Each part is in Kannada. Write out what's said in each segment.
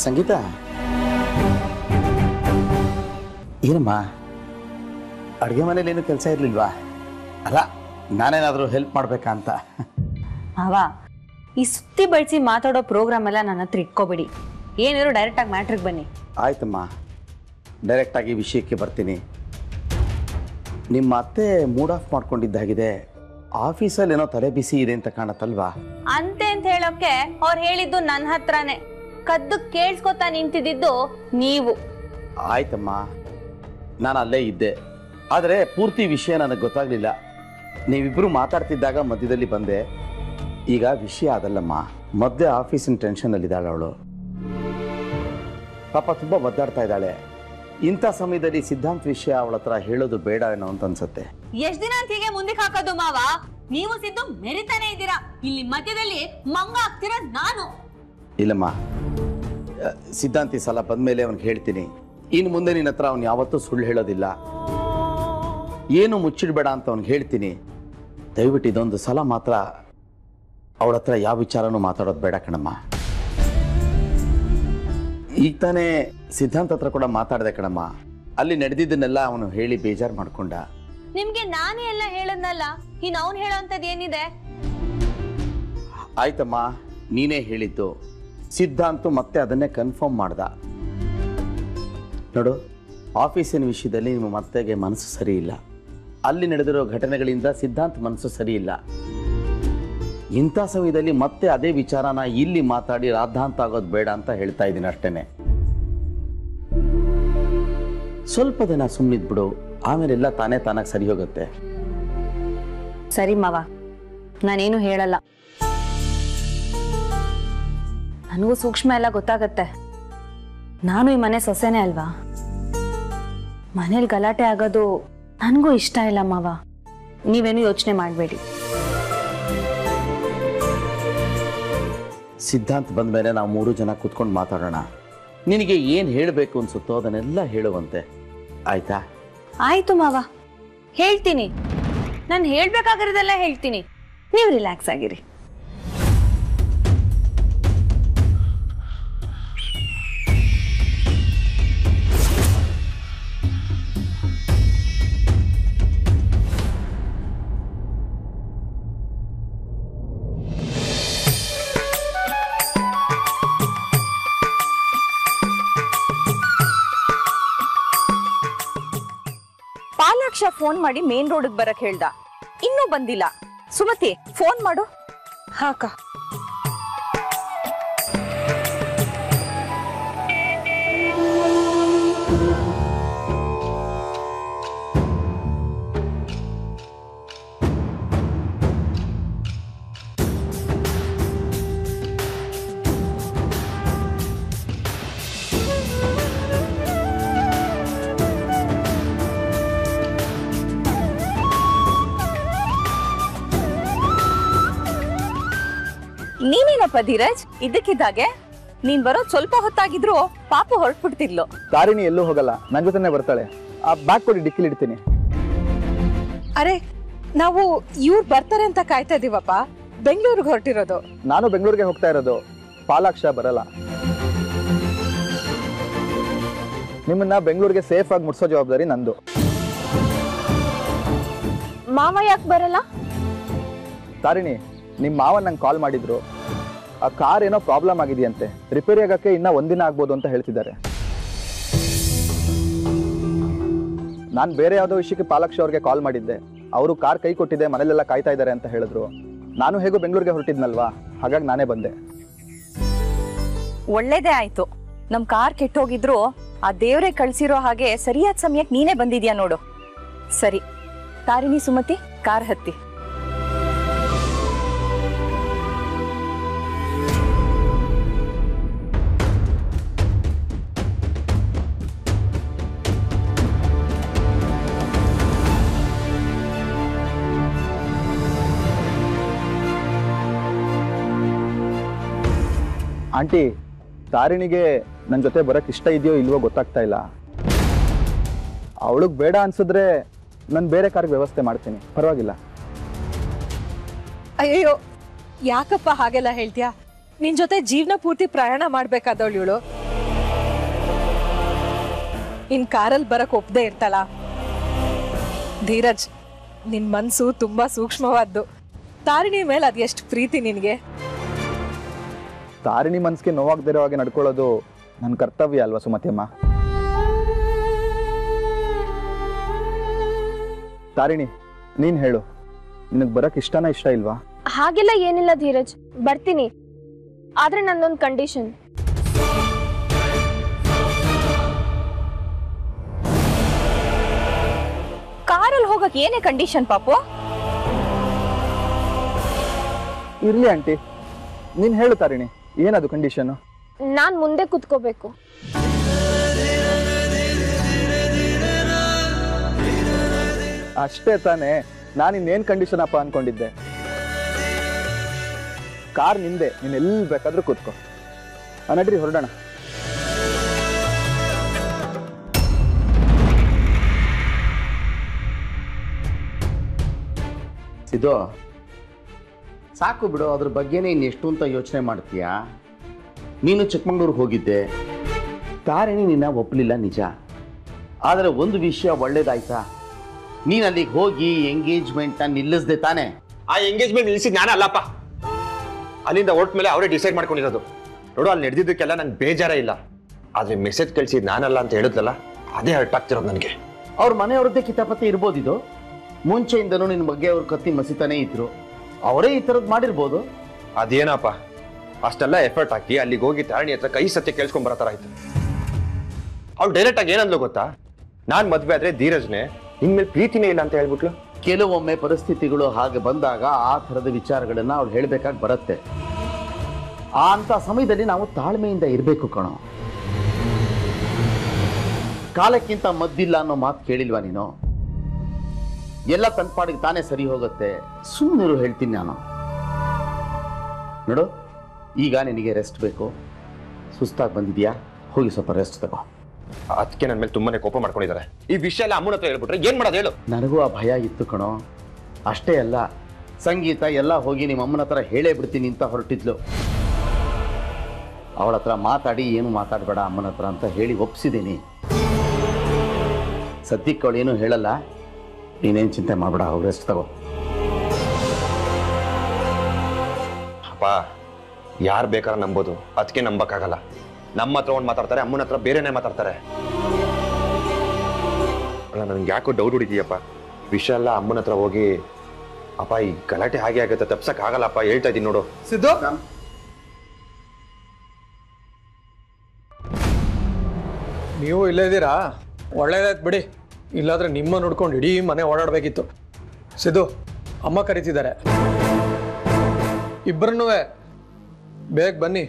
ಸಂಗೀತ ಏನಮ್ಮ ಅಡುಗೆ ಮನೇಲಿ ಏನು ಕೆಲಸ ಇರಲಿಲ್ವಾ ಅಲ್ಲ ನಾನೇನಾದರೂ ಹೆಲ್ಪ್ ಮಾಡ್ಬೇಕಾ ಅಂತ ಮಾವ ಈ ಸುತ್ತಿ ಬಳಸಿ ಮಾತಾಡೋ ಪ್ರೋಗ್ರಾಮ್ ಎಲ್ಲ ನನ್ನ ಹತ್ರ ಇಟ್ಕೋಬೇಡಿ ಏನಿರೋ ಡೈರೆಕ್ಟ್ ಆಗಿ ಮ್ಯಾಟ್ರಿಗೆ ಬನ್ನಿ ಆಯ್ತಮ್ಮ ಡೈರೆಕ್ಟಾಗಿ ವಿಷಯಕ್ಕೆ ಬರ್ತೀನಿ ನಿಮ್ಮ ಅತ್ತೆ ಮೂಡ್ ಆಫ್ ಮಾಡ್ಕೊಂಡಿದ್ದಾಗಿದೆ ಆಫೀಸಲ್ಲಿ ಏನೋ ತಲೆ ಬಿಸಿ ಇದೆ ಅಂತ ಕಾಣತ್ತಲ್ವಾ ಅಂತೆ ಅಂತ ಹೇಳೋಕೆ ಅವ್ರು ಹೇಳಿದ್ದು ನನ್ನ ಹತ್ರನೇ ಕದ್ದು ಕೇಳಿಸ್ಕೊತಾ ನಿಂತಿದ್ದು ನೀವು ಆಯ್ತಮ್ಮ ನಾನು ಅಲ್ಲೇ ಇದ್ದೆ ಆದರೆ ಪೂರ್ತಿ ವಿಷಯ ನನಗೆ ಗೊತ್ತಾಗಲಿಲ್ಲ ನೀವಿಬ್ಬರು ಮಾತಾಡ್ತಿದ್ದಾಗ ಮಧ್ಯದಲ್ಲಿ ಬಂದೆ ಈಗ ವಿಷಯ ಅದಲ್ಲಮ್ಮ ಮಧ್ಯೆ ಆಫೀಸಿನ ಟೆನ್ಷನಲ್ಲಿದ್ದಾಳೆ ಅವಳು ಪಾಪ ತುಂಬ ಒದ್ದಾಡ್ತಾ ಇದ್ದಾಳೆ ಇಂಥ ಸಮಯದಲ್ಲಿ ಸಿದ್ಧಾಂತ ವಿಷಯ ಅವಳ ಹತ್ರ ಹೇಳೋದು ಬೇಡ ಏನೋ ಅಂತ ಅನ್ಸುತ್ತೆ ಎಷ್ಟ್ ದಿನ ಅಂತ ಹೀಗೆ ಮುಂದಕ್ಕೆ ಹಾಕೋದು ಮಾವ ನೀವು ಸಿದ್ದು ಮೆರಿತಾನೆ ಇದ್ದೀರಾ ಇಲ್ಲಿ ಮಧ್ಯದಲ್ಲಿ ಮಂಗ ಆಗ್ತೀರಾ ನಾನು ಇಲ್ಲಮ್ಮ ಅ, ಸಿದ್ಧಾಂತಿ ಸಲ ಬಂದ್ಮೇಲೆ ಅವ್ನಿಗೆ ಹೇಳ್ತೀನಿ ಇನ್ನು ಮುಂದೆ ನಿನ್ನ ಹತ್ರ ಅವ್ನು ಯಾವತ್ತೂ ಸುಳ್ಳು ಹೇಳೋದಿಲ್ಲ ಏನು ಮುಚ್ಚಿಡ್ಬೇಡ ಅಂತ ಅವ್ನಿಗೆ ಹೇಳ್ತೀನಿ ದಯವಿಟ್ಟು ಇದೊಂದು ಸಲ ಮಾತ್ರ ಅವಳ ಹತ್ರ ಯಾವ ವಿಚಾರನೂ ಮಾತಾಡೋದು ಬೇಡ ಕಣಮ್ಮ ಈಗ ತಾನೇ ಸಿದ್ಧಾಂತ ಹತ್ರ ಕೂಡ ಮಾತಾಡಿದೆ ಕಣಮ್ಮ ಅಲ್ಲಿ ನಡೆದಿದ್ದನ್ನೆಲ್ಲ ಅವನು ಹೇಳಿ ಬೇಜಾರು ಮಾಡ್ಕೊಂಡ ನಿಮ್ಗೆ ನಾನೇ ಎಲ್ಲ ಹೇಳದ್ನಲ್ಲ ಇನ್ ಅವ್ನ್ ಹೇಳೋಂಥದ್ದು ಏನಿದೆ ಆಯ್ತಮ್ಮ ನೀನೇ ಹೇಳಿದ್ದು ಸಿದ್ಧಾಂತು ಮತ್ತೆ ಅದನ್ನೇ ಕನ್ಫರ್ಮ್ ಮಾಡ್ದ ನೋಡು ಆಫೀಸಿನ ವಿಷಯದಲ್ಲಿ ನಿಮ್ಮ ಮತ್ತೆಗೆ ಮನಸ್ಸು ಸರಿ ಇಲ್ಲ ಅಲ್ಲಿ ನಡೆದಿರೋ ಘಟನೆಗಳಿಂದ ಸಿದ್ಧಾಂತ್ ಮನಸ್ಸು ಸರಿ ಇಲ್ಲ ಇಂಥ ಸಮಯದಲ್ಲಿ ಮತ್ತೆ ಅದೇ ವಿಚಾರನ ಇಲ್ಲಿ ಮಾತಾಡಿ ರಾದ್ಧಾಂತ ಆಗೋದು ಬೇಡ ಅಂತ ಹೇಳ್ತಾ ಇದ್ದೀನಿ ಅಷ್ಟೇನೆ ಸ್ವಲ್ಪ ದಿನ ಸುಮ್ಮನಿದ್ಬಿಡು ಆಮೇಲೆಲ್ಲ ತಾನೇ ತಾನಾಗಿ ಸರಿ ಹೋಗುತ್ತೆ ಸರಿ ಮಾವ ನಾನೇನು ಹೇಳಲ್ಲ ನನಗೂ ಸೂಕ್ಷ್ಮ ಎಲ್ಲ ಗೊತ್ತಾಗತ್ತೆ ನಾನು ಈ ಮನೆ ಸೊಸೆನೇ ಅಲ್ವಾ ಮನೇಲಿ ಗಲಾಟೆ ಆಗೋದು ನನಗೂ ಇಷ್ಟ ಇಲ್ಲ ಮಾವ ನೀವೇನು ಯೋಚನೆ ಮಾಡಬೇಡಿ ಸಿದ್ಧಾಂತ್ ಬಂದ ಮೇಲೆ ನಾವು ಮೂರು ಜನ ಕೂತ್ಕೊಂಡು ಮಾತಾಡೋಣ ನಿನಗೆ ಏನು ಹೇಳಬೇಕು ಅನ್ಸುತ್ತೋ ಅದನ್ನೆಲ್ಲ ಹೇಳುವಂತೆ ಆಯ್ತಾ ಆಯ್ತು ಮಾವ ಹೇಳ್ತೀನಿ ನಾನು ಹೇಳ್ಬೇಕಾಗಿರೋದೆಲ್ಲ ಹೇಳ್ತೀನಿ ನೀವು ರಿಲ್ಯಾಕ್ಸ್ ಆಗಿರಿ ಪಾಲಾಕ್ಷ ಫೋನ್ ಮಾಡಿ ಮೇನ್ ರೋಡ್ಗೆ ಬರಕ್ ಹೇಳ್ದ ಇನ್ನೂ ಬಂದಿಲ್ಲ ಸುಮತಿ ಫೋನ್ ಮಾಡು ಹಾಕ ನೀನೇನಪ್ಪ ಧೀರಜ್ ಇದ್ದಕ್ಕಿದ್ದಾಗೆ ನೀನ್ ಬರೋದ್ ಸ್ವಲ್ಪ ಹೊತ್ತಾಗಿದ್ರು ಪಾಪು ಹೊರಟ್ಬಿಡ್ತಿದ್ಲು ತಾರಿಣಿ ಎಲ್ಲೂ ಹೋಗಲ್ಲ ನನ್ನ ಜೊತೆನೆ ಬರ್ತಾಳೆ ಆ ಬ್ಯಾಗ್ ಕೊಡಿ ಡಿಕ್ಕಿಲಿ ಇಡ್ತೀನಿ ಅರೆ ನಾವು ಇವ್ರು ಬರ್ತಾರೆ ಅಂತ ಕಾಯ್ತಾ ಇದೀವಪ್ಪ ಬೆಂಗಳೂರಿಗೆ ಹೊರಟಿರೋದು ನಾನು ಬೆಂಗಳೂರಿಗೆ ಹೋಗ್ತಾ ಇರೋದು ಪಾಲಾಕ್ಷ ಬರಲ್ಲ ನಿಮ್ಮನ್ನ ಬೆಂಗಳೂರಿಗೆ ಸೇಫ್ ಆಗಿ ಮುಟ್ಸೋ ಜವಾಬ್ದಾರಿ ನಂದು ಮಾವ ಯಾಕೆ ಬರಲ್ಲ ತಾರಿಣಿ ನಿಮ್ಮ ಮಾವ ನಂಗೆ ಕಾಲ್ ಮಾಡಿದ್ರು ಆ ಕಾರ್ ಏನೋ ಪ್ರಾಬ್ಲಮ್ ಆಗಿದೆಯಂತೆ ರಿಪೇರಿ ಆಗಕ್ಕೆ ಇನ್ನ ಒಂದಿನ ಆಗ್ಬೋದು ಅಂತ ಹೇಳ್ತಿದ್ದಾರೆ ನಾನು ಬೇರೆ ಯಾವುದೋ ವಿಷಯಕ್ಕೆ ಪಾಲಾಕ್ಷ ಅವ್ರಿಗೆ ಕಾಲ್ ಮಾಡಿದ್ದೆ ಅವರು ಕಾರ್ ಕೈ ಕೊಟ್ಟಿದೆ ಮನೇಲೆಲ್ಲ ಕಾಯ್ತಾ ಇದ್ದಾರೆ ಅಂತ ಹೇಳಿದ್ರು ನಾನು ಹೇಗೂ ಬೆಂಗಳೂರಿಗೆ ಹೊರಟಿದ್ನಲ್ವಾ ಹಾಗಾಗಿ ನಾನೇ ಬಂದೆ ಒಳ್ಳೇದೇ ಆಯ್ತು ನಮ್ ಕಾರ್ ಕೆಟ್ಟೋಗಿದ್ರು ಆ ದೇವ್ರೆ ಕಳ್ಸಿರೋ ಹಾಗೆ ಸರಿಯಾದ ಸಮಯಕ್ಕೆ ನೀನೇ ಬಂದಿದ್ಯಾ ನೋಡು ಸರಿ ತಾರಿಣಿ ಸುಮತಿ ಕಾರ್ ಹತ್ತಿ ಆಂಟಿ ತಾರಿಣಿಗೆ ನನ್ನ ಜೊತೆ ಬರಕ್ ಇಷ್ಟ ಇದೆಯೋ ಇಲ್ವೋ ಗೊತ್ತಾಗ್ತಾ ಇಲ್ಲ ಅವಳಿಗೆ ಬೇಡ ಅನ್ಸಿದ್ರೆ ನಾನು ಬೇರೆ ಕಾರ್ಗೆ ವ್ಯವಸ್ಥೆ ಮಾಡ್ತೀನಿ ಪರವಾಗಿಲ್ಲ ಅಯ್ಯೋ ಯಾಕಪ್ಪ ಹಾಗೆಲ್ಲ ಹೇಳ್ತೀಯಾ ನಿನ್ ಜೊತೆ ಜೀವನ ಪೂರ್ತಿ ಪ್ರಯಾಣ ಮಾಡ್ಬೇಕಾದವಳು ಇವಳು ಇನ್ ಕಾರಲ್ಲಿ ಬರಕ್ ಒಪ್ಪದೆ ಇರ್ತಾಳ ಧೀರಜ್ ನಿನ್ ಮನ್ಸು ತುಂಬಾ ಸೂಕ್ಷ್ಮವಾದ್ದು ತಾರಿಣಿ ಮೇಲೆ ಅದ್ ಎಷ್ಟು ಪ್ರೀತಿ ನಿನ್ಗೆ ತಾರಿಣಿ ಮನ್ಸಿಗೆ ನೋವಾಗದಿರೋ ಹಾಗೆ ನಡ್ಕೊಳ್ಳೋದು ನನ್ನ ಕರ್ತವ್ಯ ಅಲ್ವಾ ಸುಮತಿಯಮ್ಮ ತಾರಿಣಿ ನೀನ್ ಹೇಳು ನಿನಗೆ ಬರಕ್ ಇಷ್ಟನಾ ಇಷ್ಟ ಇಲ್ವಾ ಹಾಗೆಲ್ಲ ಏನಿಲ್ಲ ಧೀರಜ್ ಬರ್ತೀನಿ ಆದ್ರೆ ನಂದೊಂದು ಕಂಡೀಷನ್ ಕಾರಲ್ಲಿ ಹೋಗಕ್ ಏನೇ ಕಂಡೀಷನ್ ಪಾಪು ಇರ್ಲಿ ಆಂಟಿ ನೀನ್ ಹೇಳು ತಾರಿಣಿ ಏನದು ಕಂಡೀಷನ್ ನಾನ್ ಮುಂದೆ ಕುತ್ಕೋಬೇಕು ಅಷ್ಟೇ ತಾನೇ ನಾನು ಇನ್ನೇನ್ ಕಂಡೀಷನ್ ಅಪ್ಪ ಅನ್ಕೊಂಡಿದ್ದೆ ಕಾರ್ ನಿಂದೆ ನೀನ್ ಎಲ್ಲಿ ಬೇಕಾದ್ರೂ ಕೂತ್ಕೋ ಆ, ನಡ್ರಿ ಹೊರಡೋಣ ಸಿದ್ದು ಸಾಕು ಬಿಡು ಅದ್ರ ಬಗ್ಗೆನೇ ಇನ್ನೆಷ್ಟು ಅಂತ ಯೋಚನೆ ಮಾಡ್ತೀಯಾ ನೀನು ಚಿಕ್ಕಮಂಗ್ಳೂರಿಗೆ ಹೋಗಿದ್ದೆ ತಾರಿಣಿ ನಿನ್ನ ಒಪ್ಪಲಿಲ್ಲ ನಿಜ ಆದರೆ ಒಂದು ವಿಷಯ ಒಳ್ಳೇದಾಯ್ತಾ ನೀನು ಅಲ್ಲಿಗೆ ಹೋಗಿ ಎಂಗೇಜ್ಮೆಂಟ್ನ ನಿಲ್ಲಿಸ್ದೆ ತಾನೇ ಆ ಎಂಗೇಜ್ಮೆಂಟ್ ನಿಲ್ಸಿದ್ ನಾನು ಅಲ್ಲಪ್ಪ ಅಲ್ಲಿಂದ ಹೊರಟ ಮೇಲೆ ಅವರೇ ಡಿಸೈಡ್ ಮಾಡ್ಕೊಂಡಿರೋದು ನೋಡು ಅಲ್ಲಿ ನಡೆದಿದ್ದಕ್ಕೆಲ್ಲ ನಂಗೆ ಬೇಜಾರೇ ಇಲ್ಲ ಆದ್ರೆ ಮೆಸೇಜ್ ಕಳ್ಸಿದ್ ನಾನಲ್ಲ ಅಂತ ಹೇಳಿದ್ಲಲ್ಲ ಅದೇ ಹರ್ಟ್ ಆಗ್ತಿರೋದು ನನಗೆ ಅವ್ರ ಮನೆಯವ್ರದ್ದೇ ಕಿತಾಪತಿ ಇರ್ಬೋದಿದು ಮುಂಚೆಯಿಂದನೂ ನಿನ್ನ ಬಗ್ಗೆ ಅವ್ರ ಕತ್ತಿ ಮಸಿತಾನೇ ಇದ್ರು ಅವರೇ ಈ ಥರದ್ದು ಮಾಡಿರ್ಬೋದು ಅದೇನಪ್ಪ ಅಷ್ಟೆಲ್ಲ ಎಫರ್ಟ್ ಹಾಕಿ ಅಲ್ಲಿಗೆ ಹೋಗಿ ತಾರಣಿ ಹತ್ರ ಕೈ ಸತ್ಯ ಕೇಳಿಸ್ಕೊಂಡ್ ಬರೋ ಥರ ಆಯ್ತು ಅವ್ಳು ಡೈರೆಕ್ಟ್ ಆಗಿ ಏನಂದ್ಲು ಗೊತ್ತಾ ನಾನ್ ಮದ್ವೆ ಆದ್ರೆ ಧೀರಜ್ನೆ ಇನ್ಮೇಲೆ ಪ್ರೀತಿನೇ ಇಲ್ಲ ಅಂತ ಹೇಳ್ಬಿಟ್ಲು ಕೆಲವೊಮ್ಮೆ ಪರಿಸ್ಥಿತಿಗಳು ಹಾಗೆ ಬಂದಾಗ ಆ ಥರದ ವಿಚಾರಗಳನ್ನ ಅವ್ಳು ಹೇಳಬೇಕಾಗಿ ಬರುತ್ತೆ ಆ ಅಂತ ಸಮಯದಲ್ಲಿ ನಾವು ತಾಳ್ಮೆಯಿಂದ ಇರಬೇಕು ಕಣೋ ಕಾಲಕ್ಕಿಂತ ಮದ್ದಿಲ್ಲ ಅನ್ನೋ ಮಾತು ಕೇಳಿಲ್ವಾ ನೀನು ಎಲ್ಲ ತನ್ಪಾಡಿಗೆ ತಾನೇ ಸರಿ ಹೋಗುತ್ತೆ ಸುಮ್ಮನಿರು ಹೇಳ್ತೀನಿ ನಾನು ನೋಡು ಈಗ ನಿನಗೆ ರೆಸ್ಟ್ ಬೇಕು ಸುಸ್ತಾಗಿ ಬಂದಿದ್ಯಾ ಹೋಗಿ ಸ್ವಲ್ಪ ರೆಸ್ಟ್ ತಗೋ ಅದಕ್ಕೆ ನನ್ನ ಮೇಲೆ ತುಂಬಾನೇ ಕೋಪ ಮಾಡ್ಕೊಂಡಿದ್ದಾರೆ ಈ ವಿಷಯ ಎಲ್ಲ ಅಮ್ಮನ ಹತ್ರ ಹೇಳ್ಬಿಟ್ರೆ ಏನ್ ಮಾಡೋದು ಹೇಳು ನನಗೂ ಆ ಭಯ ಇತ್ತು ಕಣೋ ಅಷ್ಟೇ ಅಲ್ಲ ಸಂಗೀತ ಎಲ್ಲ ಹೋಗಿ ನಿಮ್ಮ ಅಮ್ಮನ ಹತ್ರ ಹೇಳೇ ಬಿಡ್ತೀನಿ ಅಂತ ಹೊರಟಿದ್ಲು ಅವಳ ಹತ್ರ ಮಾತಾಡಿ ಏನು ಮಾತಾಡಬೇಡ ಅಮ್ಮನ ಹತ್ರ ಅಂತ ಹೇಳಿ ಒಪ್ಸಿದ್ದೀನಿ ಸದ್ಯಕ್ಕೆ ಅವಳೇನು ಹೇಳಲ್ಲ ನೀನೇನು ಚಿಂತೆ ಮಾಡಬೇಡ ಅವ್ರು ರೆಸ್ಟ್ ತಗೋ ಅಪ್ಪ ಯಾರು ಬೇಕಾದ್ರೆ ನಂಬೋದು ಅದಕ್ಕೆ ನಂಬಕ್ಕಾಗಲ್ಲ ನಮ್ಮ ಹತ್ರ ಒಂದು ಮಾತಾಡ್ತಾರೆ ಅಮ್ಮನ ಹತ್ರ ಬೇರೆನೇ ಮಾತಾಡ್ತಾರೆ ಅಲ್ಲ ನನ್ಗೆ ಯಾಕೋ ಡೌಟ್ ಹೊಡಿದೀಯಪ್ಪ ವಿಷಯ ಎಲ್ಲ ಅಮ್ಮನ ಹತ್ರ ಹೋಗಿ ಅಪ್ಪ ಈ ಗಲಾಟೆ ಹಾಗೆ ಆಗುತ್ತೆ ತಪ್ಸಕ್ ಆಗಲ್ಲಪ್ಪ ಹೇಳ್ತಾ ಇದ್ದೀನಿ ನೋಡು ಸಿದ್ದು ನೀವು ಇಲ್ಲೇ ಇದ್ದೀರಾ ಒಳ್ಳೇದಾಯ್ತು ಬಿಡಿ ಇಲ್ಲಾಂದ್ರೆ ನಿಮ್ಮ ನೋಡ್ಕೊಂಡು ಇಡೀ ಮನೆ ಓಡಾಡಬೇಕಿತ್ತು ಸಿದ್ದು ಅಮ್ಮ ಕರೀತಿದ್ದಾರೆ ಇಬ್ಬರನ್ನೂ ಬೇಗ ಬನ್ನಿ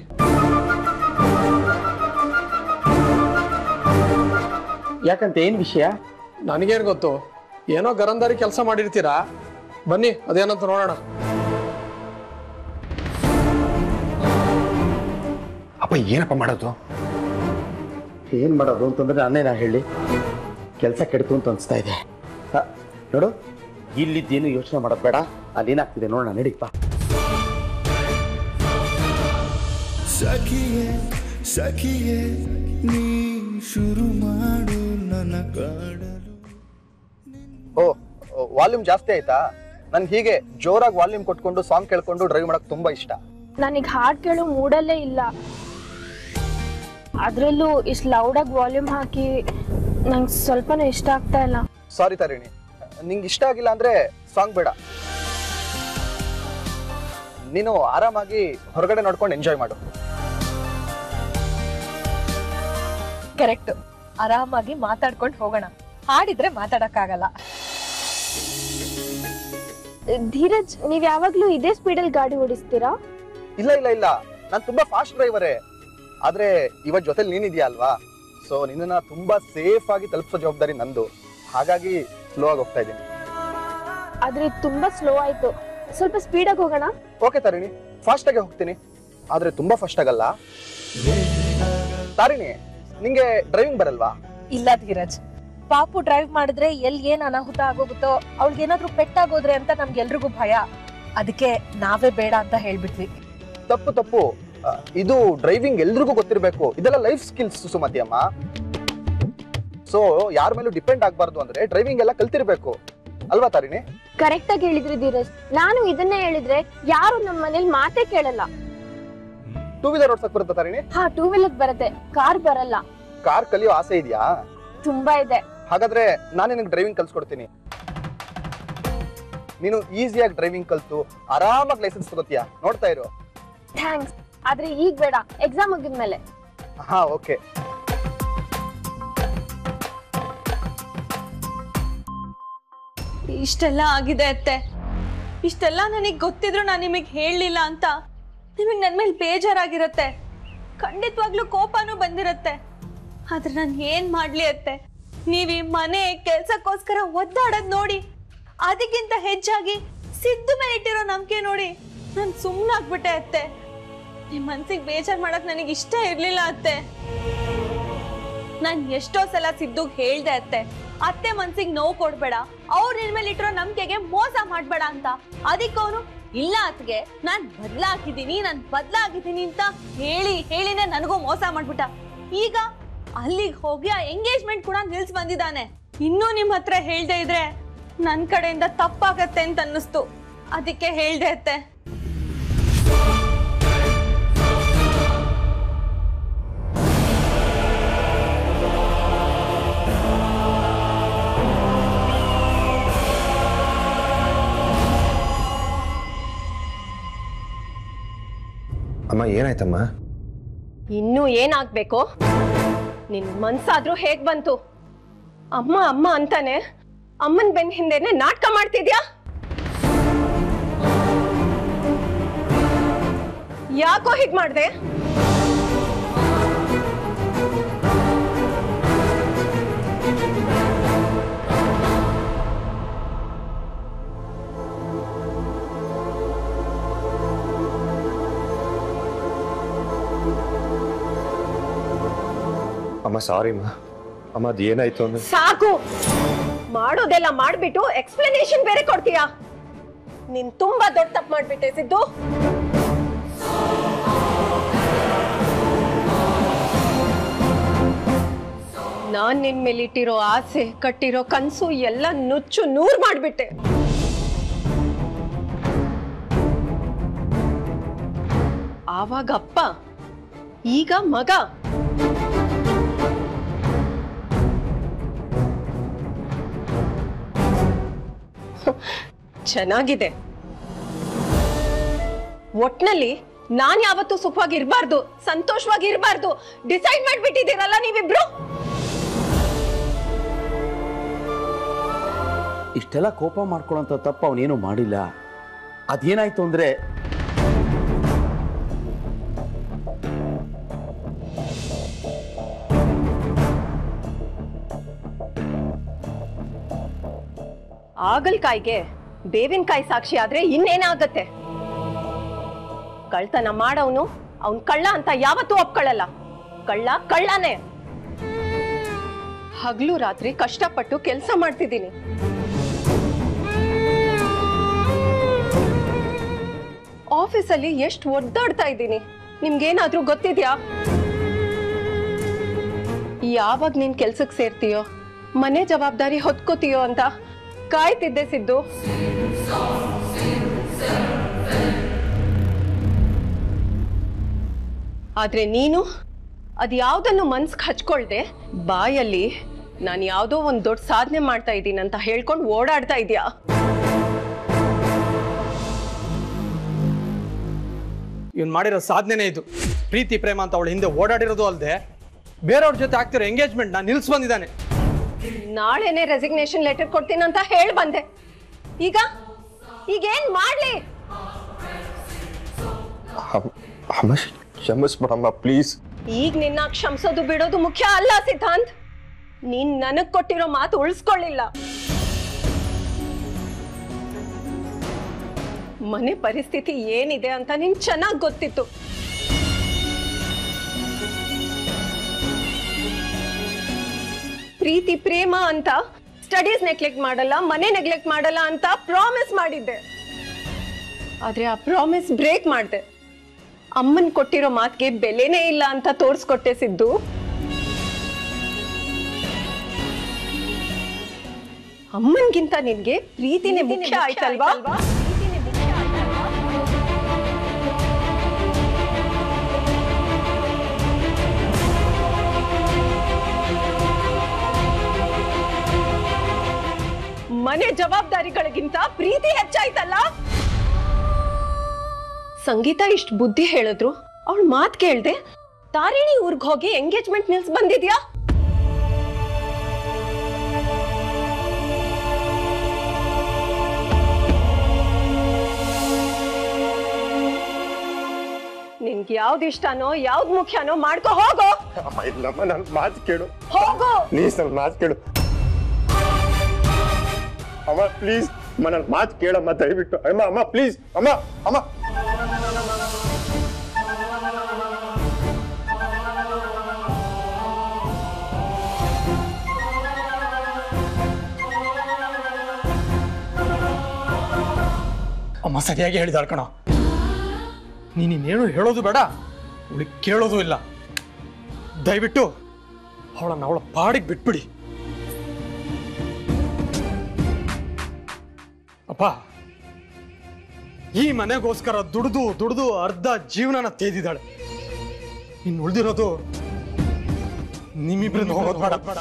ಯಾಕಂತ ಏನು ವಿಷಯ ನನಗೇನು ಗೊತ್ತು ಏನೋ ಗರಂದಾರಿ ಕೆಲಸ ಮಾಡಿರ್ತೀರಾ ಬನ್ನಿ ಅದೇನಂತ ನೋಡೋಣ ಅಪ್ಪ ಏನಪ್ಪ ಮಾಡೋದು ಏನು ಮಾಡೋದು ಅಂತಂದ್ರೆ ನಾನೇ ನಾ ಹೇಳಿ ಕೆಲಸ ಕೆಡ್ತು ಅಂತ ಅನಿಸ್ತಾ ಇದೆ ಹ, ನೋಡು ಇಲ್ಲಿದ್ದೇನು ಯೋಚನೆ ಮಾಡೋದು ಬೇಡ ಅಲ್ಲೇನಾಗ್ತಿದೆ ನೋಡೋಣ ನಡೀಪ್ಪ ಸಖಿಯೇ ಸಖಿಯೇ ನೀ ಶುರು ಮಾಡು ನನ್ನ ಕಾಡಲು ಓ ವಾಲ್ಯೂಮ್ ಜಾಸ್ತಿ ಆಯ್ತಾ ನನ್ಗೆ ಹೀಗೆ ಜೋರಾಗಿ ವಾಲ್ಯೂಮ್ ಕೊಟ್ಕೊಂಡು ಸಾಂಗ್ ಕೇಳ್ಕೊಂಡು ಡ್ರೈವ್ ಮಾಡಕ್ ತುಂಬಾ ಇಷ್ಟ ನನಗೆ ಹಾಡ್ ಕೇಳೋ ಮೂಡಲ್ಲೇ ಇಲ್ಲ ಅದ್ರಲ್ಲೂ ಇಷ್ಟು ಲೌಡಾಗಿ ವಾಲ್ಯೂಮ್ ಹಾಕಿ ನಂಗೆ ಸ್ವಲ್ಪನೂ ಇಷ್ಟ ಆಗ್ತಾ ಇಲ್ಲ ಸಾರಿ ತಾರಿಣಿ ನಿಂಗೆ ಇಷ್ಟ ಆಗಿಲ್ಲ ಅಂದ್ರೆ ಸಾಂಗ್ ಬೇಡ ನೀನು ಆರಾಮಾಗಿ ಹೊರಗಡೆ ನೋಡ್ಕೊಂಡು ಎಂಜಾಯ್ ಮಾಡು ಕರೆಕ್ಟ್ ಆರಾಮಾಗಿ ಮಾತಾಡ್ಕೊಂಡು ಹೋಗೋಣ ಹಾಡಿದ್ರೆ ಮಾತಾಡಕ್ಕಾಗಲ್ಲ ಧೀರಜ್ ನೀವ್ ಯಾವಾಗ್ಲೂ ಇದೇ ಸ್ಪೀಡಲ್ಲಿ ಗಾಡಿ ಓಡಿಸ್ತೀರಾ ಇಲ್ಲ ಇಲ್ಲ ಇಲ್ಲ ನಾನು ತುಂಬಾ ಫಾಸ್ಟ್ ಡ್ರೈವರೇ ಆದ್ರೆ ಇವತ್ ಜೊತೆಲಿ ನೀನಿದ್ಯಾ ಅಲ್ವಾ ಸೊ ನಿನ್ನ ತುಂಬಾ ಸೇಫ್ ಆಗಿ ತಲುಪಿಸೋ ಜವಾಬ್ದಾರಿ ನಂದು ಹಾಗಾಗಿ ಸ್ಲೋ ಆಗಿ ಹೋಗ್ತಾ ಇದ್ದೀನಿ ಆದ್ರೆ ಇದು ತುಂಬಾ ಸ್ಲೋ ಆಯ್ತು ಸ್ವಲ್ಪ ಸ್ಪೀಡಾಗಿ ಹೋಗೋಣ ಓಕೆ ತಾರಿಣಿ ಫಾಸ್ಟ್ ಆಗಿ ಹೋಗ್ತೀನಿ ಆದ್ರೆ ತುಂಬಾ ಫಾಸ್ಟ್ ಆಗಲ್ಲ ತಾರಿಣಿ ನಿಂಗೆ ಡ್ರೈವಿಂಗ್ ಬರಲ್ವಾ ಇಲ್ಲ ಧೀರಜ್ ಪಾಪು ಡ್ರೈವ್ ಮಾಡಿದ್ರೆ ಎಲ್ಲಿ ಏನ್ ಅನಾಹುತ ಆಗೋಗುತ್ತೋ ಅವಳಿಗೇನಾದ್ರೂ ಪೆಟ್ಟಾಗೋದ್ರೆ ಅಂತ ನಮ್ಗೆಲ್ರಿಗೂ ಭಯ ಅದಕ್ಕೆ ನಾವೇ ಬೇಡ ಅಂತ ಹೇಳ್ಬಿಟ್ವಿ ತಪ್ಪು ತಪ್ಪು ಆ, ಇದು ಡ್ರೈವಿಂಗ್ ಎಲ್ರಿಗೂ ಗೊತ್ತಿರಬೇಕು ಇದೆಲ್ಲ ಲೈಫ್ ಸ್ಕಿಲ್ಸ್ ಸುಮತಿಯಮ್ಮ ಸೊ ಯಾರ ಮೇಲೂ ಡಿಪೆಂಡ್ ಆಗ್ಬಾರ್ದು ಅಂದ್ರೆ ಡ್ರೈವಿಂಗ್ ಎಲ್ಲ ಕಲ್ತಿರ್ಬೇಕು ಅಲ್ವಾ ತಾರಿಣಿ ಕರೆಕ್ಟ್ ಆಗಿ ಹೇಳಿದ್ರಿ ಧೀರಜ್ ನಾನು ಇದನ್ನೇ ಹೇಳಿದ್ರೆ ಯಾರು ನಮ್ಮ ಮನೇಲಿ ಮಾತೇ ಕೇಳಲ್ಲ ಟೂ ವೀಲರ್ ಓಡ್ಸಕ್ ಬರುತ್ತಾ ತಾರಿಣಿ ಹಾ ಟೂ ವೀಲರ್ ಬರುತ್ತೆ ಕಾರ್ ಬರಲ್ಲ ಕಾರ್ ಕಲಿಯೋ ಆಸೆ ಇದೆಯಾ ತುಂಬಾ ಇದೆ ಹಾಗಾದ್ರೆ ನಾನು ನಿನಗೆ ಡ್ರೈವಿಂಗ್ ಕಲ್ಸ್ಕೊಡ್ತೀನಿ ನೀನು ಈಸಿಯಾಗಿ ಡ್ರೈವಿಂಗ್ ಕಲ್ತು ಆರಾಮಾಗಿ ಲೈಸೆನ್ಸ್ ತಗೋತೀಯಾ ನೋಡ್ತಾ ಇರು ಥ್ಯಾಂಕ್ಸ್ ಆದ್ರೆ ಈಗ ಬೇಡ ಎಕ್ಸಾಮ್ ಮುಗಿದ್ಮೇಲೆ ಹಾ ಓಕೆ ಇಷ್ಟೆಲ್ಲ ಆಗಿದೆ ಅತ್ತೆ ಇಷ್ಟೆಲ್ಲ ನನಗೆ ಗೊತ್ತಿದ್ರು ನಾನು ನಿಮಗೆ ಹೇಳಲಿಲ್ಲ ಅಂತ ನಿಮಗೆ ನನ್ನ ಮೇಲೆ ಬೇಜಾರಾಗಿರತ್ತೆ ಖಂಡಿತವಾಗ್ಲೂ ಕೋಪನೂ ಬಂದಿರತ್ತೆ ಆದ್ರೆ ನಾನು ಏನ್ ಮಾಡ್ಲಿ ಅತ್ತೆ ನೀವು ಈ ಮನೆ ಕೆಲ್ಸಕ್ಕೋಸ್ಕರ ಒದ್ದಾಡೋದ್ ನೋಡಿ ಅದಕ್ಕಿಂತ ಹೆಚ್ಚಾಗಿ ಸಿದ್ದು ಮೇಲೆ ಇಟ್ಟಿರೋ ನಂಬಿಕೆ ನೋಡಿ ನಾನು ಸುಮ್ಮನಾಗ್ಬಿಟ್ಟೆ ಅತ್ತೆ ನಿಮ್ಮ ಮನ್ಸಿಗೆ ಬೇಜಾರ್ ಮಾಡಕ್ ನನಗೆ ಇಷ್ಟ ಇರ್ಲಿಲ್ಲ ಅತ್ತೆ ನಾನ್ ಎಷ್ಟೋ ಸಲ ಸಿದ್ದು ಹೇಳ್ದೆ ಅತ್ತೆ ಅತ್ತೆ ಮನ್ಸಿಗೆ ನೋವು ಕೊಡ್ಬೇಡ ಅವ್ರು ನಿನ್ ಮೇಲೆ ಇಟ್ಟಿರೋ ನಂಬಿಕೆಗೆ ಮೋಸ ಮಾಡ್ಬೇಡ ಅಂತ ಅದಕ್ಕೆ ಅವನು ಇಲ್ಲ ಅತ್ಗೆ ನಾನ್ ಬದ್ಲಾಗಿದ್ದೀನಿ ನಾನ್ ಬದ್ಲಾಗಿದ್ದೀನಿ ಅಂತ ಹೇಳಿ ಹೇಳಿನೇ ನನಗೂ ಮೋಸ ಮಾಡ್ಬಿಟ್ಟ ಈಗ ಅಲ್ಲಿಗೆ ಹೋಗಿ ಆ ಎಂಗೇಜ್ಮೆಂಟ್ ಕೂಡ ನಿಲ್ಸ್ ಬಂದಿದ್ದಾನೆ ಇನ್ನೂ ನಿಮ್ ಹತ್ರ ಹೇಳ್ದೆ ಇದ್ರೆ ನನ್ ಕಡೆಯಿಂದ ತಪ್ಪಾಗತ್ತೆ ಅಂತ ಅನ್ನಿಸ್ತು ಅದಕ್ಕೆ ಹೇಳ್ದೆ ಅತ್ತೆ ಅಮ್ಮ ಏನಾಯ್ತಮ್ಮ ಇನ್ನೂ ಏನಾಗ್ಬೇಕು ನಿನ್ ಮನ್ಸಾದ್ರೂ ಹೇಗ್ ಬಂತು ಅಮ್ಮ ಅಮ್ಮ ಅಂತಾನೆ ಅಮ್ಮನ್ ಬೆನ್ ಹಿಂದೆನೆ ನಾಟಕ ಮಾಡ್ತಿದ್ಯಾ ಯಾಕೋ ಹೀಗ್ ಮಾಡ್ದೆ ಅಮ್ಮ ಸಾರಿ ಅಮ್ಮ ಅಮ್ಮ ಅದು ಏನಾಯ್ತು ಅಂದ್ರೆ ಸಾಕು ಮಾಡೋದೆಲ್ಲ ಮಾಡ್ಬಿಟ್ಟು ಎಕ್ಸ್ಪ್ಲನೇಷನ್ ಬೇರೆ ಕೊಡ್ತೀಯಾ ನೀನ್ ತುಂಬಾ ದೊಡ್ಡ ತಪ್ಪು ಮಾಡ್ಬಿಟ್ಟೆ ಸಿದ್ದು ನಾನ್ ನಿನ್ ಮೇಲಿಟ್ಟಿರೋ ಆಸೆ ಕಟ್ಟಿರೋ ಕನ್ಸು ಎಲ್ಲ ನುಚ್ಚು ನೂರ್ ಮಾಡ್ಬಿಟ್ಟೆ ಆವಾಗ ಅಪ್ಪ ಈಗ ಮಗ ಚೆನ್ನಾಗಿದೆ ಒಟ್ನಲ್ಲಿ ನಾನ್ ಯಾವತ್ತೂ ಸುಖವಾಗಿ ಇರ್ಬಾರ್ದು ಸಂತೋಷವಾಗಿ ಇರ್ಬಾರ್ದು ಡಿಸೈಡ್ ಮಾಡ್ಬಿಟ್ಟಿದ್ದೀರಲ್ಲ ನೀವಿಬ್ರು ಇಷ್ಟೆಲ್ಲ ಕೋಪ ಮಾಡ್ಕೊಳ್ಳೋಂಥ ತಪ್ಪು ಅವನೇನು ಮಾಡಿಲ್ಲ ಅದೇನಾಯ್ತು ಅಂದ್ರೆ ಆಗಲ್ಕಾಯಿಗೆ ಬೇವಿನಕಾಯಿ ಸಾಕ್ಷಿ ಆದ್ರೆ ಇನ್ನೇನಾಗತ್ತೆ ಕಳ್ತನ ಮಾಡವನು ಅವನ್ ಕಳ್ಳ ಅಂತ ಯಾವತ್ತೂ ಒಪ್ಕೊಳ್ಳಲ್ಲ ಕಳ್ಳ ಕಳ್ಳನೇ ಹಗ್ಲು ರಾತ್ರಿ ಕಷ್ಟಪಟ್ಟು ಕೆಲಸ ಮಾಡ್ತಿದ್ದೀನಿ ಆಫೀಸಲ್ಲಿ ಎಷ್ಟು ಒದ್ದಾಡ್ತಾ ಇದ್ದೀನಿ ನಿಮ್ಗೇನಾದ್ರೂ ಗೊತ್ತಿದ್ಯಾ ಯಾವಾಗ ನೀನ್ ಕೆಲ್ಸಕ್ಕೆ ಸೇರ್ತೀಯೋ ಮನೆ ಜವಾಬ್ದಾರಿ ಹೊತ್ಕೋತೀಯೋ ಅಂತ ಕಾಯ್ತಿದ್ದೆ ಸಿದ್ದು ಆದ್ರೆ ನೀನು ಅದ್ಯಾವ್ದನ್ನು ಮನ್ಸ್ಗೆ ಹಚ್ಕೊಳ್ದೆ ಬಾಯಲ್ಲಿ ನಾನು ಯಾವ್ದೋ ಒಂದ್ ದೊಡ್ಡ ಸಾಧನೆ ಮಾಡ್ತಾ ಇದ್ದೀನಿ ಅಂತ ಹೇಳ್ಕೊಂಡು ಓಡಾಡ್ತಾ ಇದೀಯಾ ಇವ್ನು ಮಾಡಿರೋ ಸಾಧನೆನೇ ಇದು ಪ್ರೀತಿ ಪ್ರೇಮ ಅಂತ ಅವಳ ಹಿಂದೆ ಓಡಾಡಿರೋದು ಅಲ್ಲದೆ ಬೇರೆಯವ್ರ ಜೊತೆ ಆಗ್ತಿರೋ ಎಂಗೇಜ್ಮೆಂಟ್ ನಾನು ನಿಲ್ಸ್ ಬಂದಿದ್ದಾನೆ ನಾಳೆನೆ ರೆಸಿಗ್ನೇಷನ್ ಲೆಟರ್ ಕೊಡ್ತೀನಿ ಅಂತ ಹೇಳಿ ಬಂದೆ ಈಗ ಈಗ ಏನ್ ಮಾಡ್ಲಿ ಅಮ್ಮ- ಅಮ್ಮ ಕ್ಷಮಿಸ್ಬಿಡಮ್ಮ ಪ್ಲೀಸ್ ಈಗ ನಿನ್ನ ಕ್ಷಮಿಸೋದು ಬಿಡೋದು ಮುಖ್ಯ ಅಲ್ಲ ಸಿದ್ಧಾಂತ್ ನೀನ್ ನನಗ್ ಕೊಟ್ಟಿರೋ ಮಾತು ಉಳಿಸ್ಕೊಳ್ಳಿಲ್ಲ ಮನೆ ಪರಿಸ್ಥಿತಿ ಏನಿದೆ ಅಂತ ನಿನ್ ಚೆನ್ನಾಗ್ ಗೊತ್ತಿತ್ತು ಪ್ರೀತಿ ಪ್ರೇಮ ಅಂತ ಸ್ಟಡೀಸ್ ನೆಗ್ಲೆಕ್ಟ್ ಮಾಡಲ್ಲ ಮನೆ ನೆಗ್ಲೆಕ್ಟ್ ಮಾಡಲ್ಲ ಅಂತ ಪ್ರಾಮಿಸ್ ಮಾಡಿದ್ದೆ ಆದ್ರೆ ಆ ಪ್ರಾಮಿಸ್ ಬ್ರೇಕ್ ಮಾಡಿದೆ ಅಮ್ಮನ್ ಕೊಟ್ಟಿರೋ ಮಾತಿಗೆ ಬೆಲೆನೇ ಇಲ್ಲ ಅಂತ ತೋರ್ಸ್ಕೊಟ್ಟೆ ಸಿದ್ದು ಅಮ್ಮನ್ಗಿಂತ ನಿನ್ಗೆ ಪ್ರೀತಿನೇ ಮುಖ್ಯ ಆಯ್ತಲ್ವಾ ಮನೆ ಜವಾಬ್ದಾರಿಗಳಿಗಿಂತ ಪ್ರೀತಿ ಹೆಚ್ಚಾಯ್ತಲ್ಲ ಸಂಗೀತ ಇಷ್ಟು ಬುದ್ಧಿ ಹೇಳಿದ್ರು ಅವಳು ಮಾತ್ ಕೇಳ್ದೆ ತಾರಿಣಿ ಊರ್ಗ್ ಹೋಗಿ ಎಂಗೇಜ್ಮೆಂಟ್ ನಿಲ್ಸ್ ಬಂದಿದ್ಯಾ ನಿನ್ಗೆ ಯಾವ್ದು ಇಷ್ಟನೋ ಯಾವ್ದು ಮುಖ್ಯನೋ ಮಾಡ್ಕೋ ಹೋಗೋ ಅಮ್ಮ ಇಲ್ಲಮ್ಮ ನನ್ನ ಮಾತು ಕೇಳು ಹೋಗೋ ಪ್ಲೀಸ್ ನನ್ನ ಮಾತು ಕೇಳು ಅಮ್ಮ ಪ್ಲೀಸ್ ಅಮ್ಮ ನನ್ನ ಮಾತು ಕೇಳಮ್ಮ ದಯವಿಟ್ಟು ಅಮ್ಮ ಅಮ್ಮ ಪ್ಲೀಸ್ ಅಮ್ಮ ಅಮ್ಮ ಅಮ್ಮ ಸರಿಯಾಗಿ ಹೇಳಿದಾಳ್ ಕಣೋ ನೀನು ಇನ್ನೇನು ಹೇಳೋದು ಬೇಡ ಅವಳಿಗೆ ಕೇಳೋದು ಇಲ್ಲ ದಯವಿಟ್ಟು ಅವಳನ್ನ ಅವಳ ಪಾಡಿಗೆ ಬಿಟ್ಬಿಡಿ ಅಪ್ಪ ಈ ಮನೆಗೋಸ್ಕರ ದುಡ್ದು ದುಡ್ದು ಅರ್ಧ ಜೀವನನ ತೇದಿದ್ದಾಳೆ ಇನ್ನು ಉಳಿದಿರೋದು ನಿಮ್ಮಿಬ್ರನ್ನ ಹೋಗೋದು ಬೇಡ ಬೇಡ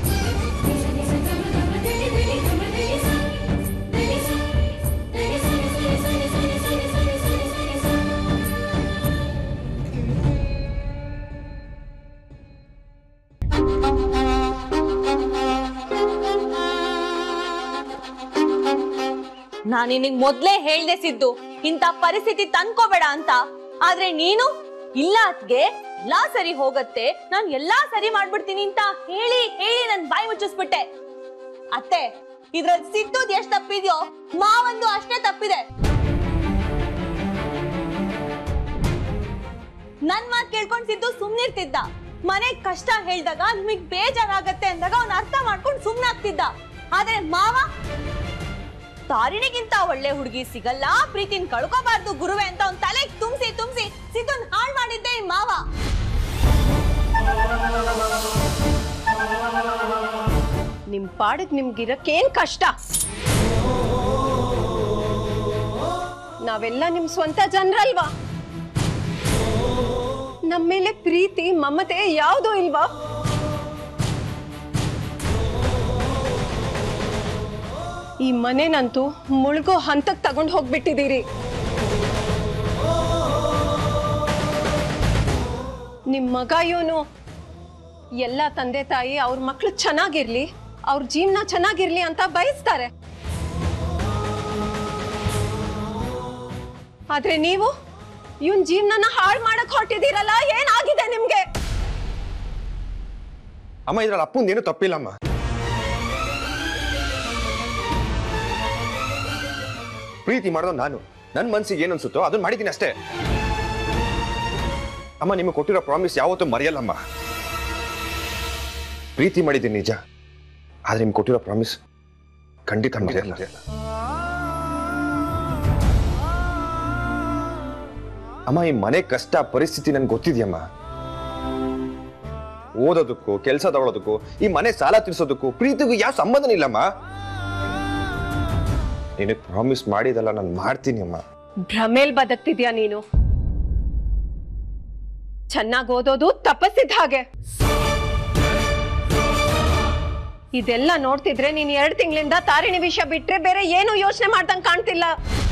ನಾನು ನಿನಗ್ ಮೊದ್ಲೇ ಹೇಳ್ದೆ ಸಿದ್ದು ಇಂಥ ಪರಿಸ್ಥಿತಿ ತಂದ್ಕೋಬೇಡ ಅಂತ ಆದ್ರೆ ನೀನು ಇಲ್ಲ ಅತ್ಗೆ ಎಲ್ಲಾ ಸರಿ ಹೋಗತ್ತೆ ನಾನ್ ಎಲ್ಲಾ ಸರಿ ಮಾಡ್ಬಿಡ್ತೀನಿ ಅಂತ ಹೇಳಿ ಹೇಳಿ ನನ್ ಬಾಯಿ ಮುಚ್ಚಿಸ್ಬಿಟ್ಟೆ ಅತ್ತೆ ಇದ್ರಲ್ಲಿ ಸಿದ್ದುದ್ ಎಷ್ಟ್ ತಪ್ಪಿದ್ಯೋ ಮಾವಂದು ಅಷ್ಟೇ ತಪ್ಪಿದೆ ನನ್ ಮಾತ್ ಕೇಳ್ಕೊಂಡ್ ಸಿದ್ದು ಸುಮ್ನಿರ್ತಿದ್ದ ಮನೆ ಕಷ್ಟ ಹೇಳ್ದಾಗ ನಿಮಗ್ ಬೇಜಾರಾಗತ್ತೆ ಅಂದಾಗ ಅವ್ನ ಅರ್ಥ ಮಾಡ್ಕೊಂಡ್ ಸುಮ್ನಾಗ್ತಿದ್ದ ಆದ್ರೆ ಮಾವ ತಾರಿಣಿಗಿಂತ ಒಳ್ಳೆ ಹುಡುಗಿ ಸಿಗಲ್ಲ ಪ್ರೀತಿನ ಕಳ್ಕೋಬಾರ್ದು ಗುರುವೆ ಅಂತ ಅವ್ನ್ ತಲೆಗ್ ತುಂಬಿಸಿ ತುಂಬಿಸಿ ಸಿದ್ದನ್ ಹಾಳ್ ಮಾಡಿದ್ದೆ ಈ ಮಾವ ನಿಮ್ ಪಾಡಿಗೆ ನಿಮ್ಗಿರಕ್ಕೇನ್ ಕಷ್ಟ ನಾವೆಲ್ಲ ನಿಮ್ ಸ್ವಂತ ಜನರಲ್ವಾ ನಮ್ಮ ಮೇಲೆ ಪ್ರೀತಿ ಮಮತೆ ಯಾವುದು ಇಲ್ವಾ ಈ ಮನೆನಂತೂ ಮುಳುಗೋ ಹಂತಕ್ ತಗೊಂಡ್ ಹೋಗ್ಬಿಟ್ಟಿದ್ದೀರಿ ನಿಮ್ ಮಗ ಇವನು ಎಲ್ಲ ತಂದೆ ತಾಯಿ ಅವ್ರ ಮಕ್ಳು ಚೆನ್ನಾಗಿರ್ಲಿ ಅವ್ರ ಜೀವನ ಚೆನ್ನಾಗಿರ್ಲಿ ಅಂತ ಬಯಸ್ತಾರೆ ಆದ್ರೆ ನೀವು ಇವನ್ ಜೀವನನ ಹಾಳು ಮಾಡಕ್ ಹೊರಟಿದ್ದೀರಲ್ಲ ಏನಾಗಿದೆ ನಿಮ್ಗೆ ಅಮ್ಮ ಇದ್ರಲ್ಲಿ ಅಪ್ಪಂದು ಏನು ತಪ್ಪಿಲ್ಲಮ್ಮ ಪ್ರೀತಿ ಮಾಡೋದು ನಾನು ನನ್ನ ಮನ್ಸಿಗೆ ಏನು ಅನ್ಸುತ್ತೋ ಅದನ್ನ ಮಾಡಿದ್ದೀನಿ ಅಷ್ಟೇ ಅಮ್ಮ ನಿಮಗೆ ಕೊಟ್ಟಿರೋ ಪ್ರಾಮಿಸ್ ಯಾವತ್ತೂ ಮರೆಯಲ್ಲಮ್ಮ ಪ್ರೀತಿ ಮಾಡಿದ್ದೀನಿ ನಿಜ ಆದ್ರೆ ನಿಮ್ಗೆ ಕೊಟ್ಟಿರೋ ಪ್ರಾಮಿಸ್ ಖಂಡಿತ ಮರೆಯಲ್ಲ ಅಮ್ಮ ಈ ಮನೆ ಕಷ್ಟ ಪರಿಸ್ಥಿತಿ ನನ್ಗೆ ಗೊತ್ತಿದೆಯಮ್ಮ ಓದೋದಕ್ಕೂ ಕೆಲಸ ತಗೊಳೋದಕ್ಕೂ ಈ ಮನೆ ಸಾಲ ತೀರ್ಸೋದಕ್ಕೂ ಪ್ರೀತಿಗೂ ಯಾವ ಸಂಬಂಧನೇ ಇಲ್ಲಮ್ಮ ನಿನಗೆ ಪ್ರಾಮಿಸ್ ಮಾಡಿದಲ್ಲ ನಾನು ಮಾಡ್ತೀನಿ ಅಮ್ಮ ಭ್ರಮೇಲ್ ಬದುಕ್ತಿದ್ಯಾ ನೀನು ಚೆನ್ನಾಗಿ ಓದೋದು ತಪಸ್ಸಿದ್ದ ಹಾಗೆ ಇದೆಲ್ಲ ನೋಡ್ತಿದ್ರೆ ನೀನ್ ಎರಡು ತಿಂಗಳಿಂದ ತಾರಿಣಿ ವಿಷಯ ಬಿಟ್ರೆ ಬೇರೆ ಏನು ಯೋಚನೆ ಮಾಡ್ದಂಗ್ ಕಾಣ್ತಿಲ್ಲ